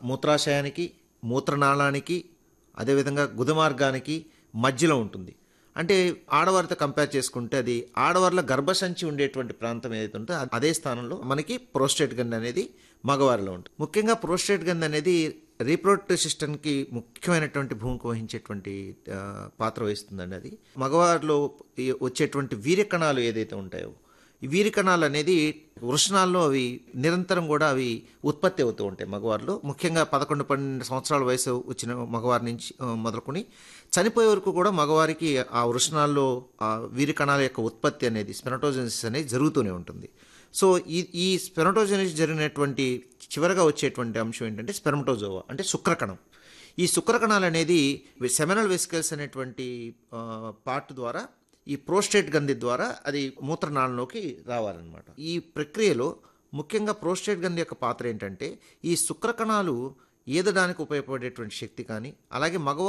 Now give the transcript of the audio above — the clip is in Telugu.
మూత్రాశయానికి మూత్రనాళానికి అదేవిధంగా గుదమార్గానికి మధ్యలో ఉంటుంది అంటే ఆడవారితో కంపేర్ చేసుకుంటే అది ఆడవారిలో గర్భసంచి ఉండేటువంటి ప్రాంతం ఏదైతే ఉంటుందో అ- అదే స్థానంలో మనకి ప్రోస్టేట్ గంది అనేది మగవారిలో ఉంటుంది ముఖ్యంగా ప్రోస్టేట్ గంది అనేది రీప్రొడక్టివ్ సిస్టమ్కి ముఖ్యమైనటువంటి భూమిక వహించేటువంటి ఆ, పాత్ర వహిస్తుందండి అది మగవారిలో ఈ వచ్చేటువంటి వీర్యకణాలు ఏదైతే ఉంటాయో ఈ వీరికణాలు అనేది వృషణాల్లో అవి నిరంతరం కూడా అవి ఉత్పత్తి అవుతూ ఉంటాయి మగవారిలో ముఖ్యంగా పదకొండు పన్నెండు సంవత్సరాల వయసు వచ్చిన మగవారి నుంచి ఆ, మొదలుకొని చనిపోయే వరకు కూడా మగవారికి ఆ వృషణాల్లో ఆ వీరికణాల యొక్క ఉత్పత్తి అనేది స్పెనటోజెనిసిస్ అనేది జరుగుతూనే ఉంటుంది సో ఈ ఈ స్పెనటోజెనిసిస్ జరిగినటువంటి చివరగా వచ్చేటువంటి అంశం ఏంటంటే స్పెర్మటోజోవా అంటే శుక్రకణం ఈ శుక్రకణాలు అనేది సెమినల్ వెసికల్స్ అనేటువంటి ఆ, పార్ట్ ద్వారా ఈ ప్రోస్టేట్ గంధి ద్వారా అది మూత్రనాళంలోకి రావాలన్నమాట ఈ ప్రక్రియలో ముఖ్యంగా ప్రోస్టేట్ గంధి యొక్క పాత్ర ఏంటంటే ఈ శుక్రకణాలు ఈదడానికి ఉపయోగపడేటువంటి శక్తి కానీ అలాగే మగవారు